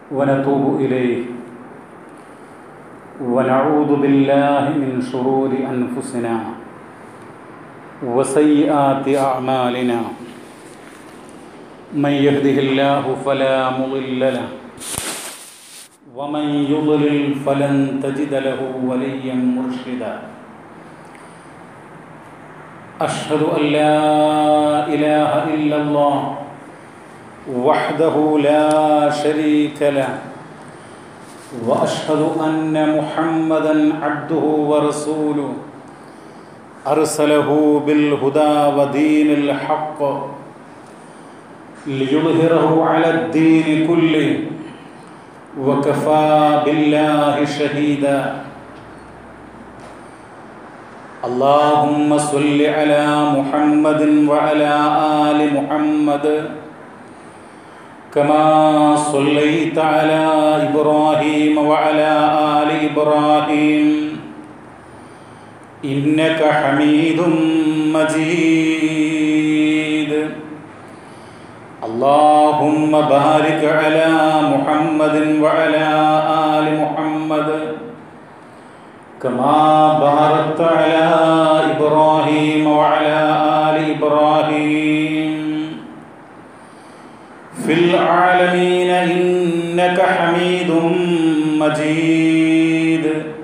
ونتوب إليه ونعوذ بالله من شرور أنفسنا وسيئات أعمالنا من يهده الله فلا مضل له ومن يضلل فلن تجد له وليا مرشدا أشهد أن لا إله إلا الله وحده لا شريك له واشهد ان محمدا عبده ورسوله ارسله بالهدى ودين الحق ليظهره على الدين كله وكفى بالله شهيدا اللهم صل على محمد وعلى ال محمد كما صليت على ابراهيم وعلى ال ابراهيم انك حميد مجيد اللهم بارك على محمد وعلى ال محمد كما باركت على ابراهيم وعلى ال ابراهيم في العالمين إنك حميد مجيد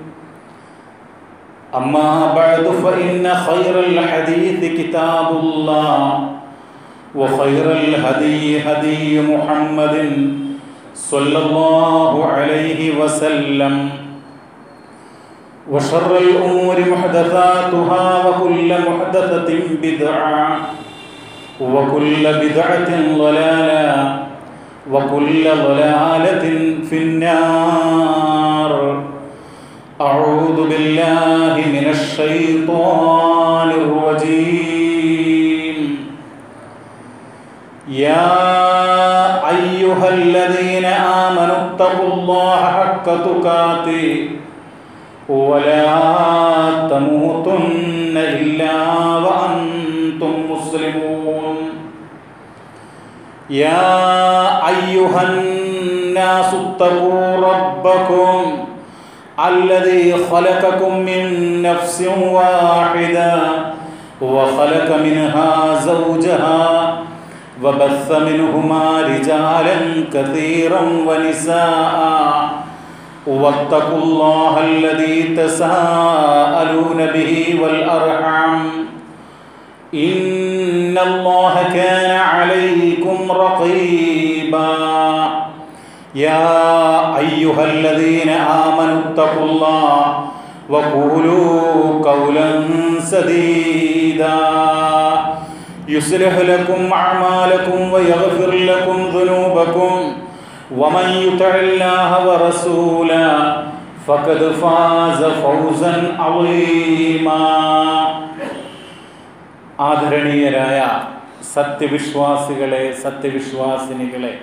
أما بعد فإن خير الحديث كتاب الله وخير الهدي هدي محمد صلى الله عليه وسلم وشر الأمور محدثاتها وكل محدثة بدعة وكل بدعة ضلالة وكل ضلالة في النار أعوذ بالله من الشيطان الرجيم يا أيها الذين آمنوا اتقوا الله حق تقاته ولا تموتن إلا وأنتم مسلمون يا أيها الناس اتقوا ربكم الذي خلقكم من نفس واحدة وخلق منها زوجها وبث منهما رجالا كثيرا ونساء واتقوا الله الذي تساءلون به والأرحام إن الله كان عليكم رقيبا يا أيها الذين آمنوا اتقوا الله وقولوا قولا سديدا يصلح لكم أعمالكم ويغفر لكم ذنوبكم ومن يطع الله ورسوله فقد فاز فوزا عظيما ആദരണീയരായ സത്യവിശ്വാസികളെ സത്യവിശ്വാസിനികളെ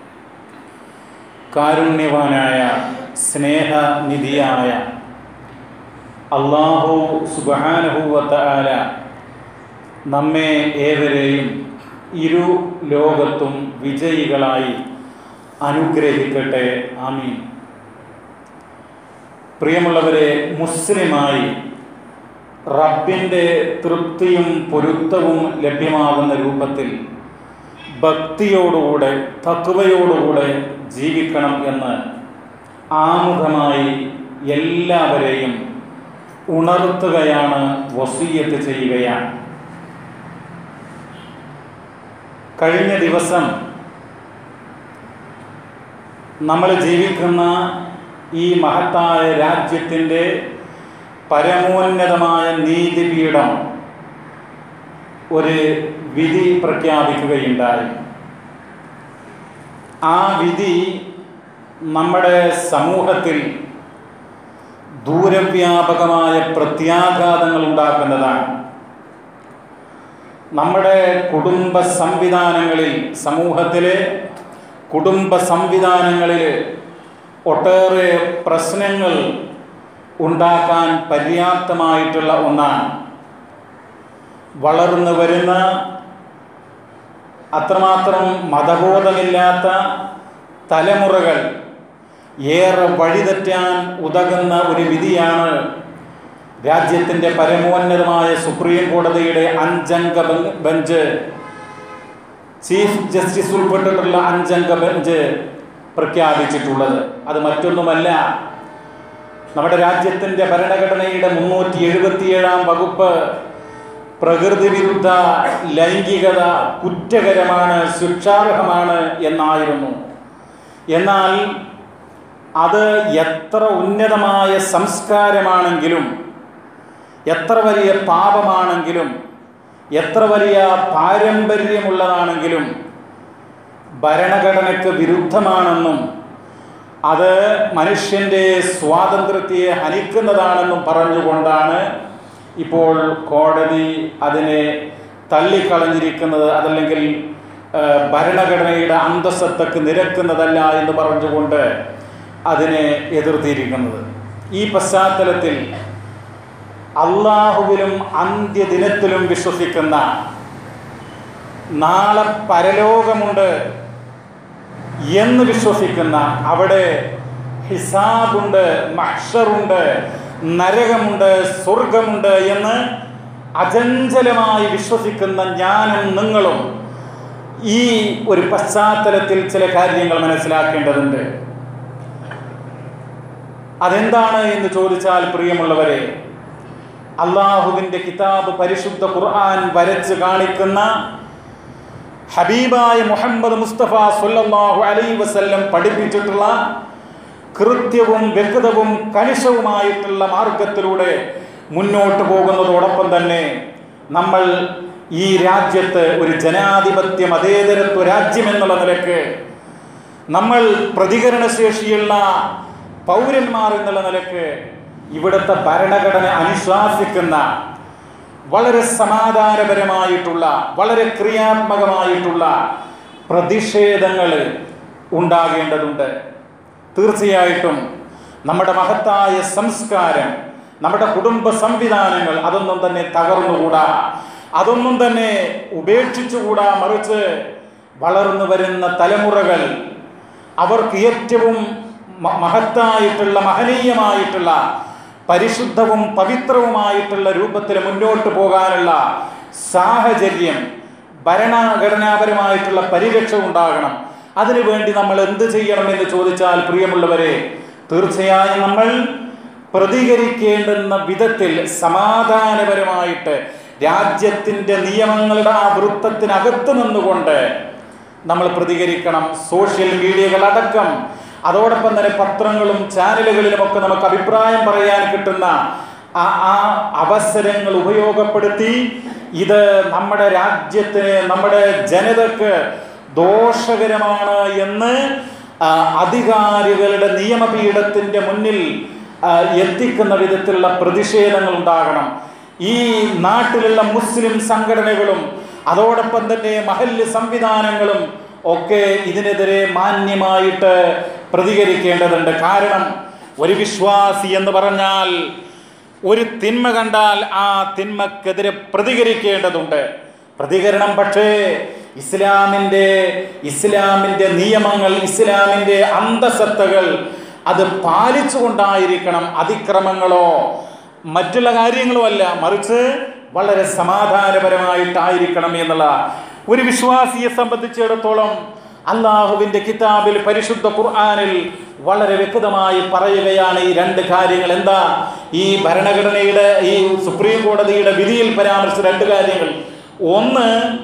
കാരുണ്യവാനായ സ്നേഹനിധിയായ അള്ളാഹു സുബാനുഭൂവത്താല നമ്മെ ഏവരെയും ഇരു ലോകത്തും വിജയികളായി അനുഗ്രഹിക്കട്ടെ ആമീൻ പ്രിയമുള്ളവരെ മുസ്ലിമായി റബ്ബിൻ്റെ തൃപ്തിയും പൊരുത്തവും ലഭ്യമാകുന്ന രൂപത്തിൽ ഭക്തിയോടുകൂടെ തക്വയോടുകൂടെ ജീവിക്കണം എന്ന് ആമുഖമായി എല്ലാവരെയും ഉണർത്തുകയാണ് വസീയത്ത് ചെയ്യുകയാണ് കഴിഞ്ഞ ദിവസം നമ്മൾ ജീവിക്കുന്ന ഈ മഹത്തായ രാജ്യത്തിൻ്റെ പരമോന്നതമായ നീതിപീഠം ഒരു വിധി പ്രഖ്യാപിക്കുകയുണ്ടായി ആ വിധി നമ്മുടെ സമൂഹത്തിൽ ദൂരവ്യാപകമായ പ്രത്യാഘാതങ്ങൾ ഉണ്ടാക്കുന്നതാണ് നമ്മുടെ കുടുംബ സംവിധാനങ്ങളിൽ സമൂഹത്തിലെ കുടുംബ സംവിധാനങ്ങളിൽ ഒട്ടേറെ പ്രശ്നങ്ങൾ ഉണ്ടാക്കാൻ പര്യാപ്തമായിട്ടുള്ള ഒന്നാണ് വളർന്നു വരുന്ന അത്രമാത്രം മതബോധമില്ലാത്ത തലമുറകൾ ഏറെ വഴിതെറ്റാൻ ഉതകുന്ന ഒരു വിധിയാണ് രാജ്യത്തിൻ്റെ പരമോന്നതമായ സുപ്രീം കോടതിയുടെ അഞ്ചംഗ ബെൻ- ബെഞ്ച് ചീഫ് ജസ്റ്റിസ് ഉൾപ്പെട്ടിട്ടുള്ള അഞ്ചംഗ ബെഞ്ച് പ്രഖ്യാപിച്ചിട്ടുള്ളത് അത് മറ്റൊന്നുമല്ല നമ്മുടെ രാജ്യത്തിൻ്റെ ഭരണഘടനയുടെ മുന്നൂറ്റി എഴുപത്തിയേഴാം വകുപ്പ് പ്രകൃതി വിരുദ്ധ ലൈംഗികത കുറ്റകരമാണ് ശിക്ഷാർഹമാണ് എന്നായിരുന്നു എന്നാൽ അത് എത്ര ഉന്നതമായ സംസ്കാരമാണെങ്കിലും എത്ര വലിയ പാപമാണെങ്കിലും എത്ര വലിയ പാരമ്പര്യമുള്ളതാണെങ്കിലും ഭരണഘടനയ്ക്ക് വിരുദ്ധമാണെന്നും അത് മനുഷ്യൻ്റെ സ്വാതന്ത്ര്യത്തെ ഹനിക്കുന്നതാണെന്നും പറഞ്ഞുകൊണ്ടാണ് ഇപ്പോൾ കോടതി അതിനെ തള്ളിക്കളഞ്ഞിരിക്കുന്നത് അതല്ലെങ്കിൽ ആ, ഭരണഘടനയുടെ അന്തസ്സത്തക്ക് നിരക്കുന്നതല്ല എന്ന് പറഞ്ഞുകൊണ്ട് അതിനെ എതിർത്തിരിക്കുന്നത് ഈ പശ്ചാത്തലത്തിൽ അള്ളാഹുവിലും അന്ത്യദിനത്തിലും വിശ്വസിക്കുന്ന നാളെ പരലോകമുണ്ട് എന്ന് വിശ്വസിക്കുന്ന അവിടെ ഹിസാബുണ്ട് മഹ്ഷറുണ്ട് നരകമുണ്ട് സ്വർഗമുണ്ട് എന്ന് അചഞ്ചലമായി വിശ്വസിക്കുന്ന ഞാനും നിങ്ങളും ഈ ഒരു പശ്ചാത്തലത്തിൽ ചില കാര്യങ്ങൾ മനസ്സിലാക്കേണ്ടതുണ്ട് അതെന്താണ് എന്ന് ചോദിച്ചാൽ പ്രിയമുള്ളവരെ അള്ളാഹുവിൻ്റെ കിതാബ് പരിശുദ്ധ ഖുർആൻ വരച്ച് കാണിക്കുന്ന ഹബീബായ മുഹമ്മദ് മുസ്തഫ സല്ലല്ലാഹു അലൈഹി വസല്ലം പഠിപ്പിച്ചിട്ടുള്ള കൃത്യവും വ്യക്തവും കണിശവുമായിട്ടുള്ള മാർഗത്തിലൂടെ മുന്നോട്ട് പോകുന്നതോടൊപ്പം തന്നെ നമ്മൾ ഈ രാജ്യത്ത് ഒരു ജനാധിപത്യ മതേതരത്വ രാജ്യം എന്നുള്ള നിലക്ക് നമ്മൾ പ്രതികരണശേഷിയുള്ള പൗരന്മാർ എന്നുള്ള നിലക്ക് ഇവിടുത്തെ ഭരണഘടന അനുശാസിക്കുന്ന വളരെ സമാധാനപരമായിട്ടുള്ള വളരെ ക്രിയാത്മകമായിട്ടുള്ള പ്രതിഷേധങ്ങൾ ഉണ്ടാകേണ്ടതുണ്ട് തീർച്ചയായിട്ടും നമ്മുടെ മഹത്തായ സംസ്കാരം നമ്മുടെ കുടുംബ സംവിധാനങ്ങൾ അതൊന്നും തന്നെ തകർന്നുകൂടാ അതൊന്നും തന്നെ ഉപേക്ഷിച്ചുകൂടാ മറിച്ച് വളർന്നു വരുന്ന തലമുറകൾ അവർക്ക് ഏറ്റവും മ- മഹത്തായിട്ടുള്ള മഹനീയമായിട്ടുള്ള പരിശുദ്ധവും പവിത്രവുമായിട്ടുള്ള രൂപത്തിൽ മുന്നോട്ട് പോകാനുള്ള സാഹചര്യം ഭരണഘടനാപരമായിട്ടുള്ള പരിരക്ഷ ഉണ്ടാകണം അതിനുവേണ്ടി നമ്മൾ എന്ത് ചെയ്യണം എന്ന് ചോദിച്ചാൽ പ്രിയമുള്ളവരെ തീർച്ചയായും നമ്മൾ പ്രതികരിക്കേണ്ടുന്ന വിധത്തിൽ സമാധാനപരമായിട്ട് രാജ്യത്തിൻ്റെ നിയമങ്ങളുടെ ആ വൃത്തത്തിനകത്ത് നിന്നുകൊണ്ട് നമ്മൾ പ്രതികരിക്കണം സോഷ്യൽ മീഡിയകളടക്കം അതോടൊപ്പം തന്നെ പത്രങ്ങളും ചാനലുകളിലുമൊക്കെ നമുക്ക് അഭിപ്രായം പറയാൻ കിട്ടുന്ന ആ ആ അവസരങ്ങൾ ഉപയോഗപ്പെടുത്തി ഇത് നമ്മുടെ രാജ്യത്തിന് നമ്മുടെ ജനതക്ക് ദോഷകരമാണ് എന്ന് ആ, അധികാരികളുടെ നിയമപീഠത്തിൻ്റെ മുന്നിൽ ആ, എത്തിക്കുന്ന വിധത്തിലുള്ള പ്രതിഷേധങ്ങൾ ഉണ്ടാകണം ഈ നാട്ടിലുള്ള മുസ്ലിം സംഘടനകളും അതോടൊപ്പം തന്നെ മഹല്ല് സംവിധാനങ്ങളും ഒക്കെ ഇതിനെതിരെ മാന്യമായിട്ട് പ്രതികരിക്കേണ്ടതുണ്ട് കാരണം ഒരു വിശ്വാസി എന്ന് പറഞ്ഞാൽ ഒരു തിന്മ കണ്ടാൽ ആ തിന്മക്കെതിരെ പ്രതികരിക്കേണ്ടതുണ്ട് പ്രതികരണം പക്ഷേ ഇസ്ലാമിൻ്റെ ഇസ്ലാമിൻ്റെ നിയമങ്ങൾ ഇസ്ലാമിൻ്റെ അന്തസത്തകൾ അത് പാലിച്ചുകൊണ്ടായിരിക്കണം അതിക്രമങ്ങളോ മറ്റുള്ള കാര്യങ്ങളോ അല്ല മറിച്ച് വളരെ സമാധാനപരമായിട്ടായിരിക്കണം എന്നുള്ള ഒരു വിശ്വാസിയെ സംബന്ധിച്ചിടത്തോളം അള്ളാഹുവിൻ്റെ കിതാബിൽ പരിശുദ്ധ ഖുർആാനിൽ വളരെ വ്യക്തമായി പറയുകയാണ് ഈ രണ്ട് കാര്യങ്ങൾ എന്താ ഈ ഭരണഘടനയുടെ ഈ സുപ്രീം കോടതിയുടെ വിധിയിൽ പരാമർശിച്ച രണ്ട് കാര്യങ്ങൾ ഒന്ന്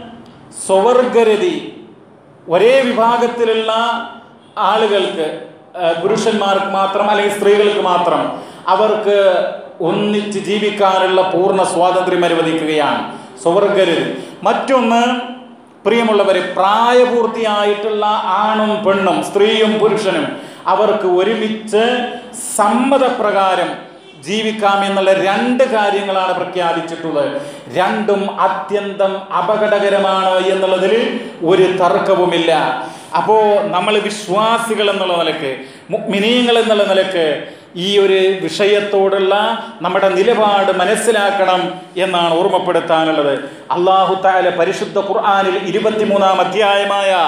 സ്വവർഗരതി ഒരേ വിഭാഗത്തിലുള്ള ആളുകൾക്ക് ആ, പുരുഷന്മാർക്ക് മാത്രം അല്ലെങ്കിൽ സ്ത്രീകൾക്ക് മാത്രം അവർക്ക് ഒന്നിച്ച് ജീവിക്കാനുള്ള പൂർണ്ണ സ്വാതന്ത്ര്യം അനുവദിക്കുകയാണ് സ്വവർഗരതി മറ്റൊന്ന് പ്രിയമുള്ളവരെ പ്രായപൂർത്തിയായിട്ടുള്ള ആണും പെണ്ണും സ്ത്രീയും പുരുഷനും അവർക്ക് ഒരുമിച്ച് സമ്മതപ്രകാരം ജീവിക്കാം എന്നുള്ള രണ്ട് കാര്യങ്ങളാണ് പ്രഖ്യാപിച്ചിട്ടുള്ളത് രണ്ടും അത്യന്തം അപകടകരമാണ് എന്നുള്ളതിൽ ഒരു തർക്കവുമില്ല അപ്പോൾ നമ്മൾ വിശ്വാസികൾ എന്നുള്ള നിലക്ക് മിനിയങ്ങൾ എന്നുള്ള നിലക്ക് ഈ ഒരു വിഷയത്തോടുള്ള നമ്മുടെ നിലപാട് മനസ്സിലാക്കണം എന്നാണ് ഓർമ്മപ്പെടുത്താനുള്ളത് അള്ളാഹു താല പരിശുദ്ധ ഖുർആാനിൽ ഇരുപത്തിമൂന്നാം അധ്യായമായ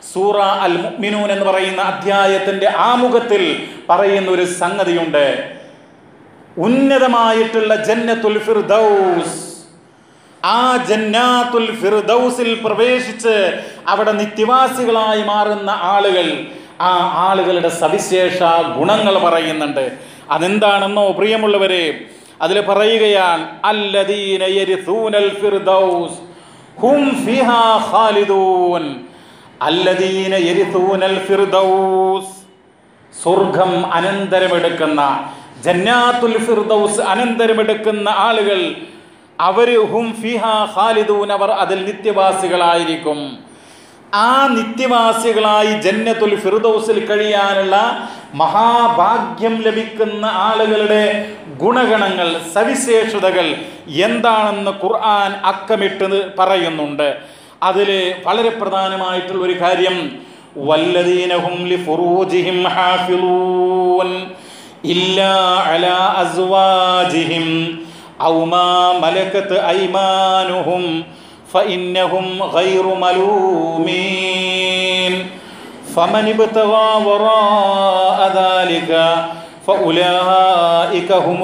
സൂറ അൽ മുഅ്മിനൂൻ എന്ന് പറയുന്ന അധ്യായത്തിന്റെ ആമുഖത്തിൽ പറയുന്ന ഒരു സംഗതിയുണ്ട് ഉന്നതമായിട്ടുള്ള ജന്നത്തുൽ ഫിർദൗസ് ആ ജന്നാത്തുൽ ഫിർദൗസിൽ പ്രവേശിച്ച് അവിടെ നിത്യവാസികളായി മാറുന്ന ആളുകൾ ആ ആളുകളുടെ സവിശേഷ ഗുണങ്ങൾ പറയുന്നുണ്ട് അതെന്താണെന്നോ പ്രിയമുള്ളവരെ അതിൽ പറയുകയാണ് അല്ലദീന യരിസൂനൽ ഫിർദൗസ് ഹും ഫിഹാ ഖാലിദൂൻ അല്ലദീന യരിസൂനൽ ഫിർദൗസ് സ്വർഗം അനന്തരമെടുക്കുന്ന ജന്നാത്തുൽ ഫിർദൗസ് അനന്തരമെടുക്കുന്ന ആളുകൾ അവർ ഹും ഫിഹ ഖാലിദൂൻ അവർ അതിൽ നിത്യവാസികളായിരിക്കും ആ നിത്യവാസികളായി ജന്നത്തുൽ ഫിർദൗസിൽ കഴിയാനുള്ള മഹാഭാഗ്യം ലഭിക്കുന്ന ആളുകളുടെ ഗുണഗണങ്ങൾ സവിശേഷതകൾ എന്താണെന്ന് ഖുർആൻ അക്കമിട്ട് പറയുന്നുണ്ട് അതിൽ വളരെ പ്രധാനമായിട്ടുള്ള ഒരു കാര്യം വല്ലദീനഹും ലിഫുറൂജിഹിം ഹാഫിളൂൻ ഇല്ലാ അലാ അസ്വാജിഹിം ഔ മാ മലക്കത്ത് ഐമാനുഹും فإنهم غير ملومين فمن ابتغى وراء ذلك فأولئك هم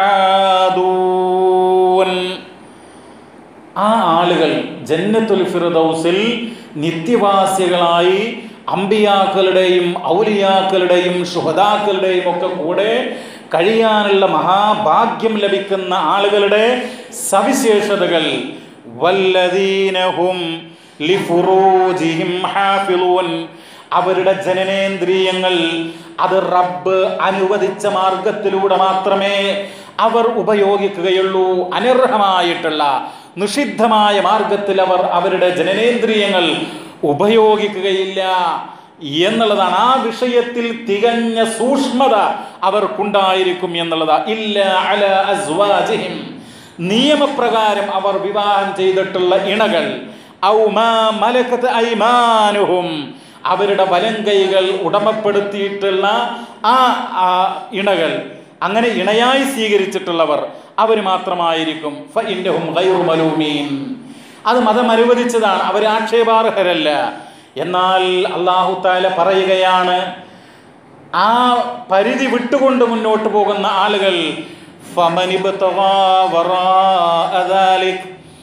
العادون ആ ആളുകൾ ജന്നത്തുൽ ഫിർദൗസിൽ നിത്യവാസികളായി അമ്പിയാക്കളുടെയും ഔലിയാക്കളുടെയും ശുഹദാക്കളുടെയും ഒക്കെ കൂടെ കഴിയാനുള്ള മഹാഭാഗ്യം ലഭിക്കുന്ന ആളുകളുടെ സവിശേഷതകൾ വല്ലദീനഹും ലിഫുറൂജിഹിം ഹാഫിളൂൻ അവരുടെ ജനനേന്ദ്രിയങ്ങൾ അത് റബ്ബ് അനുവദിച്ച മാർഗത്തിലൂടെ മാത്രമേ അവർ ഉപയോഗിക്കുകയുള്ളൂ അനർഹമായിട്ടുള്ള നിഷിദ്ധമായ മാർഗത്തിൽ അവർ അവരുടെ ജനനേന്ദ്രിയങ്ങൾ ഉപയോഗിക്കുകയില്ല എന്നുള്ളതാണ് ആ വിഷയത്തിൽ തികഞ്ഞ സൂക്ഷ്മത അവർക്കുണ്ടായിരിക്കും എന്നുള്ളതാ ഇല്ല അല അസ്വാജിഹിം നിയമപ്രകാരം അവർ വിവാഹം ചെയ്തിട്ടുള്ള ഇണകൾ ഔ മാ മലക്കത്ത് ഐമാനുഹും അവരുടെ വലങ്കൈകൾ ഉടമപ്പെടുത്തിയിട്ടുള്ള ആ ആ ഇണകൾ അങ്ങനെ ഇണയായി സ്വീകരിച്ചിട്ടുള്ളവർ അവർ മാത്രമായിരിക്കും ഫഇന്നഹും ഗൈറു മലൂമീൻ അത് മതം അനുവദിച്ചതാണ് അവർ ആക്ഷേപാർഹരല്ല എന്നാൽ അള്ളാഹു താല പറയുകയാണ് ആ പരിധി വിട്ടുകൊണ്ട് മുന്നോട്ട് പോകുന്ന ആളുകൾ فمن ابتغى وراء ذلك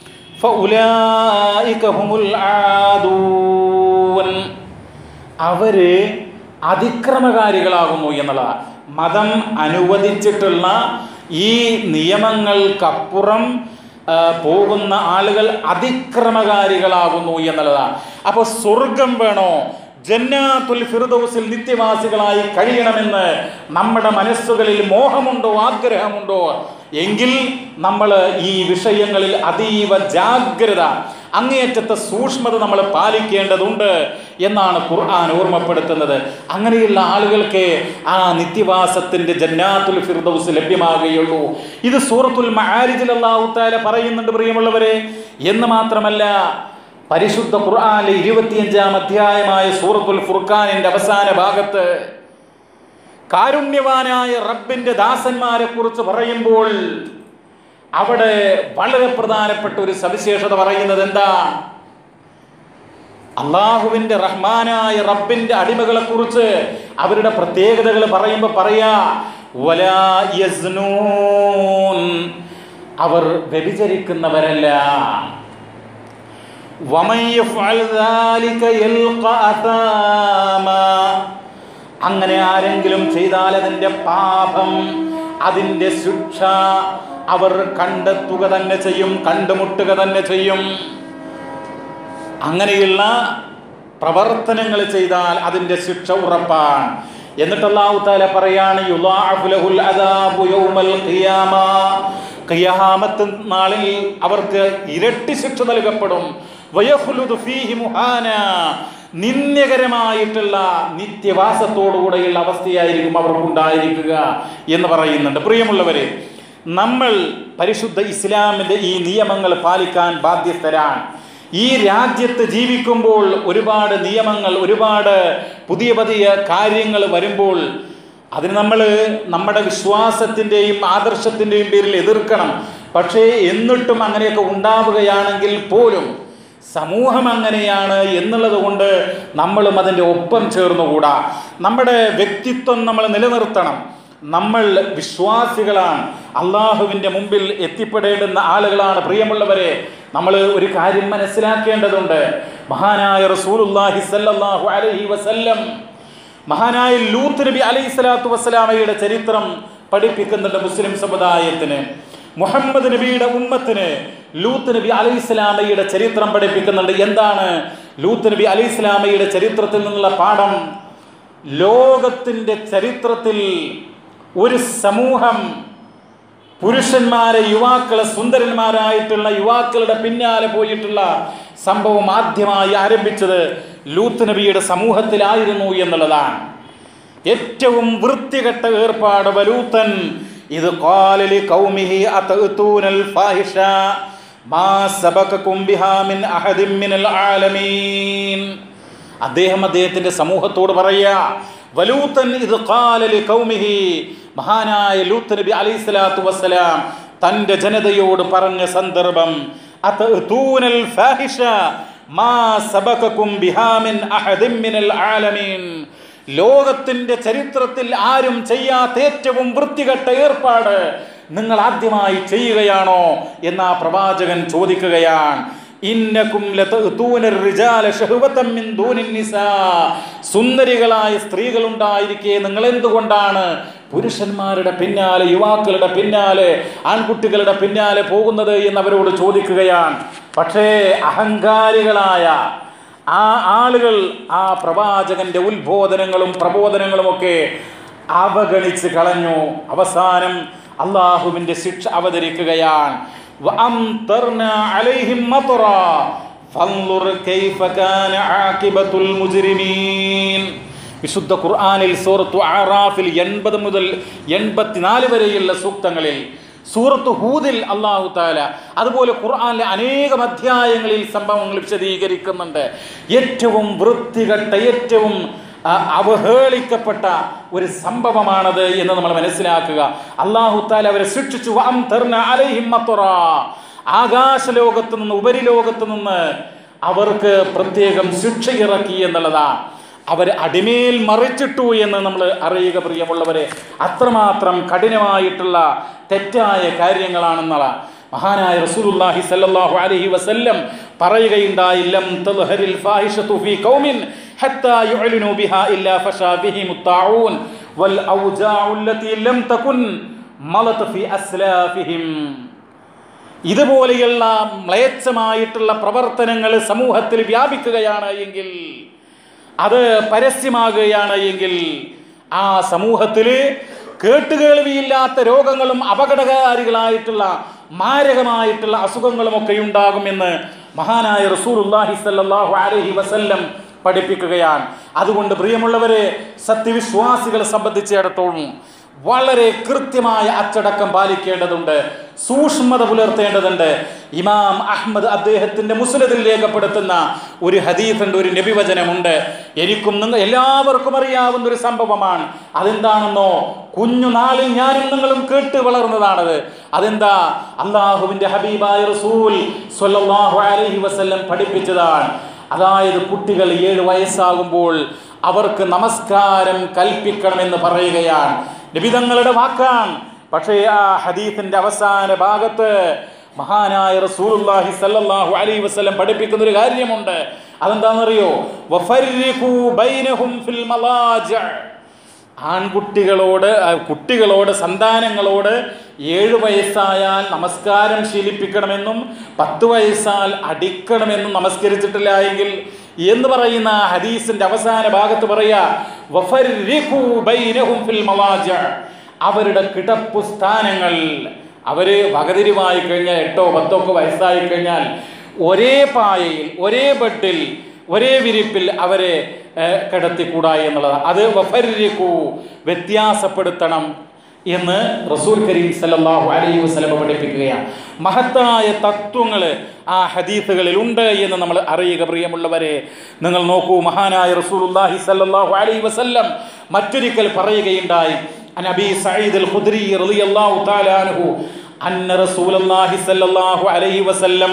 فأولئك هم العادون അവര് അതിക്രമകാരികളാകുന്നു എന്നുള്ളതാണ് മതം അനുവദിച്ചിട്ടുള്ള ഈ നിയമങ്ങൾക്കപ്പുറം ആ, പോകുന്ന ആളുകൾ അതിക്രമകാരികളാകുന്നു എന്നുള്ളതാണ് അപ്പൊ സ്വർഗം വേണോ ജന്നാത്തുൽ ഫിർദൗസിൽ നിത്യവാസികളായി കഴിയണമെന്ന് നമ്മുടെ മനസ്സുകളിൽ മോഹമുണ്ടോ ആഗ്രഹമുണ്ടോ എങ്കിൽ നമ്മൾ ഈ വിഷയങ്ങളിൽ അതീവ ജാഗ്രത അങ്ങേയറ്റത്തെ സൂക്ഷ്മത നമ്മൾ പാലിക്കേണ്ടതുണ്ട് എന്നാണ് ഖുർആൻ ഓർമ്മപ്പെടുത്തുന്നത് അങ്ങനെയുള്ള ആളുകൾക്ക് ആ നിത്യവാസത്തിന്റെ ജന്നാത്തുൽ ഫിർദൗസ് ലഭ്യമാകുകയുള്ളൂ ഇത് സൂറത്തുൽ മആരിജിൽ അല്ലാഹു തആല പറയുന്നുണ്ട് പ്രിയമുള്ളവരെ എന്ന് മാത്രമല്ല പരിശുദ്ധ ഖുർആനിലെ ഇരുപത്തിയഞ്ചാം അധ്യായമായ സൂറത്തുൽ ഫുർഖാനിന്റെ അവസാന ഭാഗത്ത് കാരുണ്യവാനായ റബ്ബിന്റെ ദാസന്മാരെ കുറിച്ച് പറയുമ്പോൾ അവിടെ വളരെ പ്രധാനപ്പെട്ട ഒരു സവിശേഷത പറയുന്നത് എന്താ അള്ളാഹുവിന്റെ റഹ്മാനായ റബ്ബിന്റെ അടിമകളെ കുറിച്ച് അവരുടെ പ്രത്യേകതകൾ പറയുമ്പോൾ പറയാ വലാ യസ്നൂൻ അവർ വ്യഭിചരിക്കുന്നവരല്ല ومن يفعل ذلك يلقى أثاما അങ്ങനെ ആരെങ്കിലും ചെയ്താൽ അതിൻ്റെ പാപം അതിൻ്റെ ശിക്ഷ അവർ കണ്ടെത്തുക തന്നെ ചെയ്യും കണ്ടുമുട്ടുക തന്നെ ചെയ്യും അങ്ങനെയുള്ള പ്രവർത്തനങ്ങൾ ചെയ്താൽ അതിൻ്റെ ശിക്ഷ ഉറപ്പാണ് എന്നിട്ട് അല്ലാഹു തആല പറയാണ് യുളാഅഫു ലഹുൽ അദാബു യൗമൽ ഖിയാമ ഖിയാമത്ത് നാളിൽ അവർക്ക് ഇരട്ടി ശിക്ഷ നൽകപ്പെടും വയഖ്ലുദു ഫീഹി മുഹാന നിന്ദ്യകരമായിട്ടുള്ള നിത്യവാസത്തോടുകൂടെയുള്ള അവസ്ഥയായിരിക്കും അവർക്കുണ്ടായിരിക്കുക എന്ന് പറയുന്നുണ്ട് പ്രിയമുള്ളവരെ നമ്മൾ പരിശുദ്ധ ഇസ്ലാമിൻ്റെ ഈ നിയമങ്ങൾ പാലിക്കാൻ ബാധ്യസ്ഥരാണ് ഈ രാജ്യത്ത് ജീവിക്കുമ്പോൾ ഒരുപാട് നിയമങ്ങൾ ഒരുപാട് പുതിയ പുതിയ കാര്യങ്ങൾ വരുമ്പോൾ അതിന് നമ്മൾ നമ്മുടെ വിശ്വാസത്തിൻ്റെയും ആദർശത്തിൻ്റെയും പേരിൽ എതിർക്കണം പക്ഷേ എന്നിട്ടും അങ്ങനെയൊക്കെ ഉണ്ടാവുകയാണെങ്കിൽ പോലും സമൂഹം അങ്ങനെയാണ് എന്നുള്ളത് കൊണ്ട് നമ്മളും അതിൻ്റെ ഒപ്പം ചേർന്നുകൂടാ നമ്മുടെ വ്യക്തിത്വം നമ്മൾ നിലനിർത്തണം നമ്മൾ വിശ്വാസികളാണ് അള്ളാഹുവിൻ്റെ മുമ്പിൽ എത്തിപ്പെടേണ്ടുന്ന ആളുകളാണ് പ്രിയമുള്ളവരെ നമ്മൾ ഒരു കാര്യം മനസ്സിലാക്കേണ്ടതുണ്ട് മഹാനായ റസൂലുല്ലാഹി സല്ലല്ലാഹു അലൈഹി വസല്ലം മഹാനായ ലൂത്ത് നബി അലൈഹി സ്വലാത്തു വസ്സലാമയുടെ ചരിത്രം പഠിപ്പിക്കുന്നുണ്ട് മുസ്ലിം സമുദായത്തിന് മുഹമ്മദ് നബിയുടെ ഉമ്മത്തിന് ലൂത്ത് നബി അലൈഹി സ്വലാമയുടെ ചരിത്രം പഠിപ്പിക്കുന്നുണ്ട് എന്താണ് ലൂത്ത് നബി അലൈഹി സ്വലാമയുടെ ചരിത്രത്തിൽ നിന്നുള്ള പാഠം ലോകത്തിൻ്റെ ചരിത്രത്തിൽ ഒരു സമൂഹം പുരുഷന്മാരെ യുവാക്കളെ സുന്ദരന്മാരായിട്ടുള്ള യുവാക്കളുടെ പിന്നാലെ പോയിട്ടുള്ള സംഭവം ആദ്യമായി ആരംഭിച്ചത് ലൂത്ത് നബിയുടെ സമൂഹത്തിലായിരുന്നു എന്നുള്ളതാണ് ഏറ്റവും വൃത്തികെട്ട ഏർപ്പാട് വലൂത്തൻ ഇത് ഖാലലി ഖൗമിഹി അതഅതൂനൽ ഫാഹിഷ മാ സബഖകും ബിഹാ മിൻ അഹദിൻ മിനൽ ആലമീൻ അദ്ദേഹം അദ്ദേഹത്തിന്റെ സമൂഹത്തോട് പറയാ വലൂത്തൻ ഇത് ഖാലലി ഖൗമിഹി മഹാനായ ലൂത്ത് നബി അലൈഹി സ്വലാത്തു വസ്സലാം തന്റെ ജനതയോട് പറഞ്ഞ സന്ദർഭം അതഅതൂനൽ ഫാഹിഷ മാ സബഖകും ബിഹാ മിൻ അഹദിൻ മിനൽ ആലമീൻ ലോകത്തിന്റെ ചരിത്രത്തിൽ ആരും ചെയ്യാത്ത ഏറ്റവും വൃത്തികെട്ട ഏർപ്പാട് നിങ്ങൾ ആദ്യമായി ചെയ്യുകയാണോ എന്ന് ആ പ്രവാചകൻ ചോദിക്കുകയാണ് ഇന്നക്കും ലതഅതൂന الرجال شهوة من دون النساء സുന്ദരികളായ സ്ത്രീകൾ ഉണ്ടായിരിക്കെ നിങ്ങൾ എന്തുകൊണ്ടാണ് പുരുഷന്മാരുടെ പിന്നാലെ യുവാക്കളുടെ പിന്നാലെ ആൺകുട്ടികളുടെ പിന്നാലെ പോകുന്നത് എന്ന് അവരോട് ചോദിക്കുകയാണ് പക്ഷേ അഹങ്കാരികളായ ആ ആളുകൾ ആ പ്രവാചകന്റെ ഉത്ബോധനങ്ങളും പ്രബോധനങ്ങളും ഒക്കെ അവഗണിച്ച് കളഞ്ഞു അവസാനം അള്ളാഹുവിന്റെ ശിക്ഷ അവതരിക്കുകയാണ് وأمطرنا عليهم مطرا فانظر كيف كان عاقبة المجرمين വിശുദ്ധ ഖുർആാനിൽ സൂറത്തു ആറാഫിൽ എൺപത് മുതൽ എൺപത്തിനാല് വരെയുള്ള സൂക്തങ്ങളിൽ സൂറത്ത് ഹൂദിൽ അള്ളാഹു താല അതുപോലെ ഖുർആാനിലെ അനേകം അധ്യായങ്ങളിൽ സംഭവങ്ങൾ വിശദീകരിക്കുന്നുണ്ട് ഏറ്റവും വൃത്തികെട്ട ഏറ്റവും ആ, അവഹേളിക്കപ്പെട്ട ഒരു സംഭവമാണത് എന്ന് നമ്മൾ മനസ്സിലാക്കുക അള്ളാഹു താല അവരെ ശിക്ഷിച്ചു വഅംതർന അലൈഹിം മത്വറാ. ആകാശലോകത്ത് നിന്ന് ഉപരിലോകത്ത് നിന്ന് അവർക്ക് പ്രത്യേകം ശിക്ഷ ഇറക്കി എന്നുള്ളതാ അവർ അടിമേൽ മറിച്ചിട്ടു എന്ന് നമ്മൾ അറിയുക പ്രിയമുള്ളവരെ അത്രമാത്രം കഠിനമായിട്ടുള്ള തെറ്റായ കാര്യങ്ങളാണെന്നുള്ള മഹാനായ റസൂലുള്ളാഹി സല്ലല്ലാഹു അലൈഹി വസല്ലം പറയുകയുണ്ടായി ലം തദ്ഹരിൽ ഫാഹിഷതു ഫീ ഖൗമിൻ ഹത്താ യുഅ്ലിനു ബിഹാ ഇല്ലാ ഫശാ ബിഹിം الطاعون والأوجاع التي لم تكن ملت في أسلافهم ഇതുപോലെയുള്ള മ്ലേച്ഛമായിട്ടുള്ള പ്രവർത്തനങ്ങൾ സമൂഹത്തിൽ വ്യാപിക്കുകയാണ് എങ്കിൽ അത് പരസ്യമാകുകയാണ് എങ്കിൽ ആ സമൂഹത്തിൽ കേട്ടുകേൾവിയില്ലാത്ത രോഗങ്ങളും അപകടകാരികളായിട്ടുള്ള മാരകമായിട്ടുള്ള അസുഖങ്ങളും ഒക്കെ ഉണ്ടാകുമെന്ന് മഹാനായ റസൂലുള്ളാഹി സ്വല്ലല്ലാഹു അലൈഹി വസല്ലം പഠിപ്പിക്കുകയാണ് അതുകൊണ്ട് പ്രിയമുള്ളവരെ സത്യവിശ്വാസികളെ സംബന്ധിച്ചിടത്തോളം വളരെ കൃത്യമായ അച്ചടക്കം പാലിക്കേണ്ടതുണ്ട് സൂക്ഷ്മത പുലർത്തേണ്ടതുണ്ട് ഇമാം അഹ്മദ് അദ്ദേഹത്തിന്റെ മുസ്ലിദിൽ രേഖപ്പെടുത്തുന്ന ഒരു ഹദീഫുണ്ട് ഒരു നബിവചനമുണ്ട് എനിക്കും നിങ്ങൾ എല്ലാവർക്കും അറിയാവുന്ന ഒരു സംഭവമാണ് അതെന്താണെന്നോ കുഞ്ഞുനാളിൽ ഞാനും നിങ്ങളും കേട്ട് വളർന്നതാണത് അതെന്താ അള്ളാഹുവിന്റെ ഹബീബായ റസൂൽ സ്വല്ലല്ലാഹു അലൈഹി വസല്ലം പഠിപ്പിച്ചതാണ് അതായത് കുട്ടികൾ ഏഴ് വയസ്സാകുമ്പോൾ അവർക്ക് നമസ്കാരം കൽപ്പിക്കണമെന്ന് പറയുകയാണ് നിബിതങ്ങളുടെ വാക്കാണ് പക്ഷേ ആ ഹദീസിന്റെ അവസാന ഭാഗത്ത് മഹാനായ റസൂലുള്ളാഹി സല്ലല്ലാഹു അലൈഹി വസല്ലം പഠിപ്പിക്കുന്ന ഒരു കാര്യമുണ്ട് അതെന്താണെന്നറിയോ വഫർരിഖൂ ബൈനഹും ഫിൽ മലാജ് ആൺകുട്ടികളോട് ആ, കുട്ടികളോട് സന്താനങ്ങളോട് ഏഴ് വയസ്സായാൽ നമസ്കാരം ശീലിപ്പിക്കണമെന്നും പത്ത് വയസ്സാൽ അടിക്കണമെന്നും നമസ്കരിച്ചിട്ടില്ല എങ്കിൽ എന്ന് പറയുന്ന ഹദീസിന്റെ അവസാന ഭാഗത്ത് പറയാ "വഫർരിഖൂ ബൈനഹും ഫിൽ മലാജ്." അവരുടെ കിടപ്പു സ്ഥാനങ്ങൾ അവര് വകതിരിവായി കഴിഞ്ഞാൽ എട്ടോ പത്തോ ഒക്കെ വയസ്സായി കഴിഞ്ഞാൽ ഒരേ പായയിൽ ഒരേ ബെഡിൽ ഒരേ വിരിപ്പിൽ അവരെ ഏഹ്, കിടത്തിക്കൂടാ എന്നുള്ളത് അത് വഫരിക്കൂ വ്യത്യാസപ്പെടുത്തണം എന്ന് റസൂൽ കരീം സല്ലല്ലാഹു അലൈഹി വസല്ലം പഠിപ്പിക്കുകയാണ് മഹത്തായ തത്വങ്ങൾ ആ ഹദീസുകളിൽ ഉണ്ട് എന്ന് നമ്മൾ അറിയുക പ്രിയമുള്ളവരെ നിങ്ങൾ നോക്കൂ മഹാനായ റസൂലുള്ളാഹി സല്ലല്ലാഹു അലൈഹി വസല്ലം മറ്റൊരിക്കൽ പറയുകയുണ്ടായി عن ابي سعيد الخدري رضي الله تعالى عنه ان رسول الله صلى الله عليه وسلم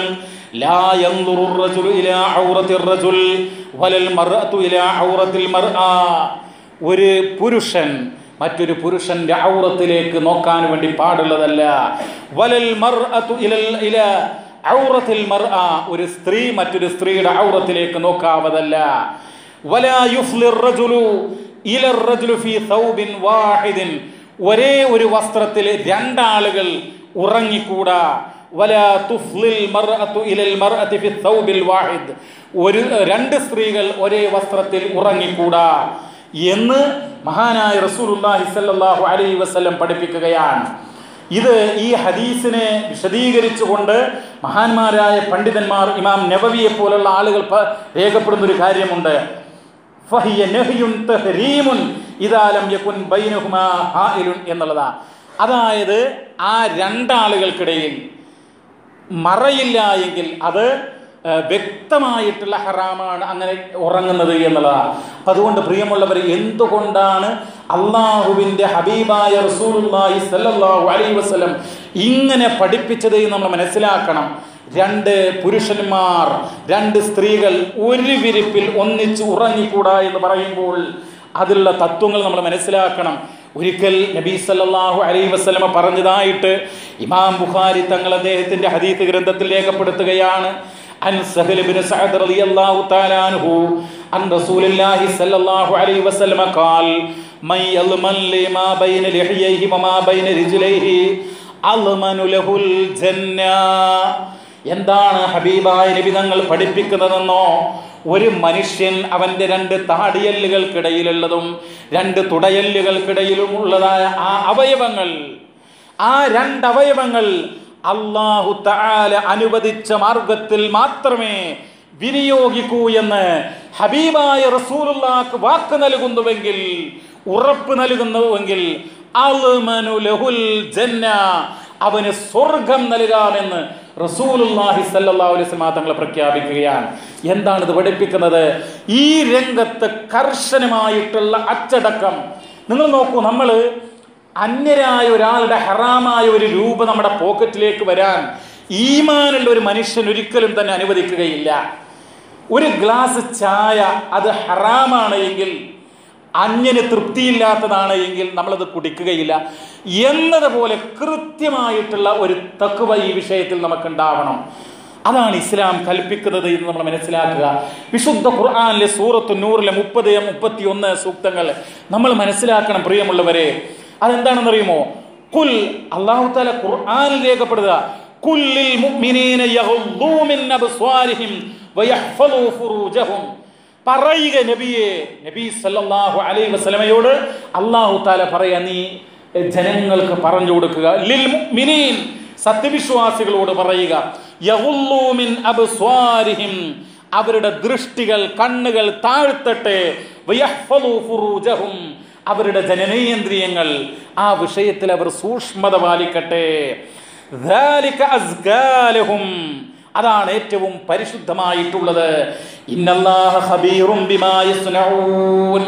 ലാ യൻദുറു الرجل ഇലാ ഔറത്തി الرجل വലൽ മർഅതു ഇലാ ഔറത്തിൽ മർആ ഒരു പുരുഷൻ മറ്റൊരു പുരുഷന്റെ ഔറത്തിലേക്ക് നോക്കാൻ വേണ്ടി പാടുള്ളതല്ല വലൽ മർഅതു ഇലൽ ഇല ഔറത്തിൽ മർആ ഒരു സ്ത്രീ മറ്റൊരു സ്ത്രീയുടെ ഔറത്തിലേക്ക് നോക്കാവതല്ല വലാ യുഫ്ലിർ റജുലു ഇലർ റജുലു ഫീ സൗബിൻ വാഹിദിൻ ഒരേ ഒരു വസ്ത്രത്തിൽ രണ്ടാളുകൾ ഉറങ്ങിക്കൂടാ വലാ തുഫ്ലിൽ മർഅതു ഇലൽ മർഅതി ഫി സൗബിൽ വാഹിദ് ഒരു രണ്ട് സ്ത്രീകൾ ഒരേ വസ്ത്രത്തിൽ ഉറങ്ങിക്കൂടാ എന്ന് മഹാനായ റസൂലുള്ളാഹി സ്വല്ലല്ലാഹു അലൈഹി വസല്ലം പഠിപ്പിക്കുകയാണ് ഇത് ഈ ഹദീസിനെ വിശദീകരിച്ചുകൊണ്ട് മഹാന്മാരായ പണ്ഡിതന്മാർ ഇമാം നബവിയെ പോലുള്ള ആളുകൾ പ- രേഖപ്പെടുന്ന ഒരു കാര്യമുണ്ട് ഫഹിയ നഹ്യുൻ തഹ്രീമുൻ ഇദാ ലം യകുൻ ബൈനഹുമാ ഹായിലുൻ എന്നുള്ളതാ അതായത് ആ രണ്ടാളുകൾക്കിടയിൽ മറയില്ല എങ്കിൽ അത് ആ, വ്യക്തമായിട്ടുള്ള ഹറാമാണ് അങ്ങനെ ഉറങ്ങുന്നത് എന്നുള്ളതാണ് അപ്പം അതുകൊണ്ട് പ്രിയമുള്ളവർ എന്തുകൊണ്ടാണ് അള്ളാഹുവിൻ്റെ ഹബീബായ റസൂലുള്ളാഹി സല്ലല്ലാഹു അലൈഹി വസല്ലം ഇങ്ങനെ പഠിപ്പിച്ചത് എന്ന് നമ്മൾ മനസ്സിലാക്കണം രണ്ട് പുരുഷന്മാർ രണ്ട് സ്ത്രീകൾ ഒരു വിരിപ്പിൽ ഒന്നിച്ച് ഉറങ്ങിക്കൂടാ എന്ന് പറയുമ്പോൾ അതിലുള്ള തത്വങ്ങൾ നമ്മൾ മനസ്സിലാക്കണം ഒരിക്കൽ നബി സല്ലല്ലാഹു അലൈഹി വസല്ലമ പറഞ്ഞതായിട്ട് ഇമാം ബുഖാരി തങ്ങൾ അദ്ദേഹത്തിന്റെ ഹദീസ് ഗ്രന്ഥത്തിൽ രേഖപ്പെടുത്തുകയാണ് അൻ സഹൽ ഇബ്നു സഅദ് റളിയല്ലാഹു തആല അൻഹു അൻ റസൂലുള്ളാഹി സല്ലല്ലാഹു അലൈഹി വസല്ലമ ഖാൽ മൻ യൽമൻ ലിമാ ബൈന ലിഹ്യൈഹി വമാ ബൈന റിജ്ലൈഹി അൽമനു ലഹുൽ ജന്ന എന്താണ് ഹബീബായ നബി തങ്ങൾ പഠിപ്പിക്കുന്നതെന്നോ ഒരു മനുഷ്യൻ അവന്റെ രണ്ട് താടിയല്ലുകൾക്കിടയിലുള്ളതും രണ്ട് തുടയല്ലുകൾക്കിടയിലുമുള്ളതായ ആ അവയവങ്ങൾ ആ രണ്ട് അവയവങ്ങൾ അള്ളാഹു തആല അനുവദിച്ച മാർഗത്തിൽ മാത്രമേ വിനിയോഗിക്കൂ എന്ന് ഹബീബായ റസൂലുള്ളാക്ക് വാക്ക് നൽകുന്നുവെങ്കിൽ ഉറപ്പ് നൽകുന്നുവെങ്കിൽ അൽമനു ലഹുൽ ജന്ന അവന് സ്വർഗം നൽകാമെന്ന് റസൂലുള്ളാഹി സല്ലല്ലാഹു അലൈഹി വസല്ലം തങ്ങൾ പ്രഖ്യാപിക്കുകയാണ് എന്താണ് ഇത് പഠിപ്പിക്കുന്നത് ഈ രംഗത്ത് കർശനമായിട്ടുള്ള അച്ചടക്കം നിങ്ങൾ നോക്കൂ നമ്മൾ അന്യരായ ഒരാളുടെ ഹറാമായ ഒരു രൂപ നമ്മുടെ പോക്കറ്റിലേക്ക് വരാൻ ഈമാനുള്ള ഒരു മനുഷ്യൻ ഒരിക്കലും തന്നെ അനുവദിക്കുകയില്ല ഒരു ഗ്ലാസ് ചായ അത് ഹറാമാണ് എങ്കിൽ അന്യന് തൃപ്തിയില്ലാത്തതാണ് എങ്കിൽ നമ്മളത് കുടിക്കുകയില്ല എന്നതുപോലെ കൃത്യമായിട്ടുള്ള ഒരു തക്കുവ ഈ വിഷയത്തിൽ നമുക്കുണ്ടാവണം അതാണ് ഇസ്ലാം കൽപ്പിക്കുന്നത് എന്ന് നമ്മൾ മനസ്സിലാക്കുക വിശുദ്ധ ഖുർആാനിലെ സൂറത്ത് നൂറിലെ മുപ്പത് മുപ്പത്തി ഒന്ന് സൂക്തങ്ങൾ നമ്മൾ മനസ്സിലാക്കണം പ്രിയമുള്ളവരെ അതെന്താണെന്നറിയുമോ കുൽ അള്ളാഹു താല ഖുർആാനിൽ രേഖപ്പെടുക കുല്ലിൽ മുഅ്മിനീന യഗ്ളൂ മിൻ അബ്സ്വാരിഹിം വയഹ്ഫളൂ ഫുറൂജഹും പറയുക നബിയെ നബി സല്ലല്ലാഹു അലൈഹി വസല്ലമയോട് അള്ളാഹു താല പറയാ നീ ജനങ്ങൾക്ക് പറഞ്ഞു കൊടുക്കുക ലിൽ മുഅ്മിനീൻ സത്യവിശ്വാസികളോട് പറയുക യഗ്ളൂ മിൻ അബ്സ്വാരിഹിം അവരുടെ ദൃഷ്ടികൾ കണ്ണുകൾ താഴ്ത്തട്ടെ വയഹ്ഫളൂ ഫുറൂജഹും അവരുടെ ജനനേന്ദ്രിയങ്ങൾ ആ വിഷയത്തിൽ അവർ സൂക്ഷ്മത പാലിക്കട്ടെ ذَلِكَ أَزْكَى لَهُمْ. അതാണ് ഏറ്റവും പരിശുദ്ധമായിട്ടുള്ളത് ഇന്നല്ലാഹ ഖബീറും ബിമാ യസ്നഊൻ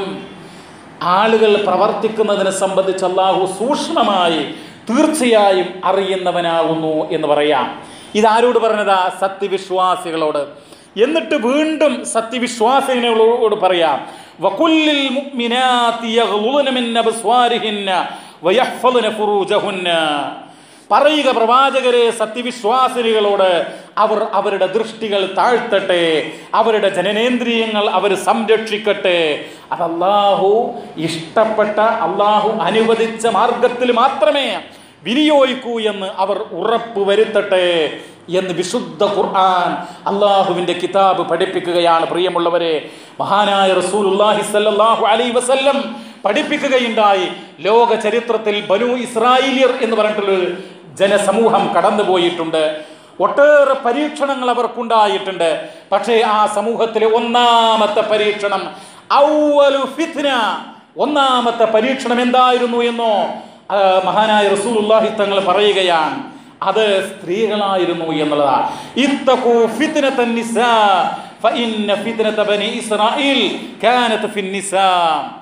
ആളുകൾ പ്രവർത്തിക്കുന്നതിനെ സംബന്ധിച്ച് അള്ളാഹു സൂക്ഷ്മമായി തീർച്ചയായും അറിയുന്നവനാകുന്നു എന്ന് പറയാം ഇതാരോട് പറഞ്ഞതാ സത്യവിശ്വാസികളോട് എന്നിട്ട് വീണ്ടും സത്യവിശ്വാസികളോട് പറയാം വകുല്ലിൽ മുഅ്മിനാത്തി യഗ്ളുന മിൻ അബ്സ്വാരിഹിന്ന വയഹ്ഫളുന ഫുറൂജഹുന്ന പറയുക പ്രവാചകരെ സത്യവിശ്വാസിനികളോട് അവർ അവരുടെ ദൃഷ്ടികൾ താഴ്ത്തട്ടെ അവരുടെ ജനനേന്ദ്രിയങ്ങൾ അവർ സംരക്ഷിക്കട്ടെ അത് അള്ളാഹു ഇഷ്ടപ്പെട്ട അള്ളാഹു അനുവദിച്ച മാർഗത്തിൽ മാത്രമേ വിനിയോഗിക്കൂ എന്ന് അവർ ഉറപ്പ് വരുത്തട്ടെ എന്ന് വിശുദ്ധ ഖുർആൻ അള്ളാഹുവിൻ്റെ കിതാബ് പഠിപ്പിക്കുകയാണ് പ്രിയമുള്ളവരെ മഹാനായ റസൂലുള്ളാഹി സ്വല്ലല്ലാഹു അലൈഹി വസല്ലം പഠിപ്പിക്കുകയുണ്ടായി ലോക ചരിത്രത്തിൽ ബനു ഇസ്രായേലിയർ എന്ന് പറഞ്ഞിട്ടുള്ളൊരു ജനസമൂഹം കടന്നുപോയിട്ടുണ്ട് ഒട്ടേറെ പരീക്ഷണങ്ങൾ അവർക്കുണ്ടായിട്ടുണ്ട് പക്ഷേ ആ സമൂഹത്തിലെ ഒന്നാമത്തെ പരീക്ഷണം ഔവലു ഫിത്ന ഒന്നാമത്തെ പരീക്ഷണം എന്തായിരുന്നു എന്നോ ആ, മഹാനായ റസൂലുള്ളാഹി തങ്ങൾ പറയുകയാണ് അത് സ്ത്രീകളായിരുന്നു എന്നുള്ളതാണ് ഇത്തഖൂ ഫിത്നതൻ നിസാ ഫഇന്ന ഫിത്നത ബനി ഇസ്രായീൽ കാനത് ഫിന്നിസാ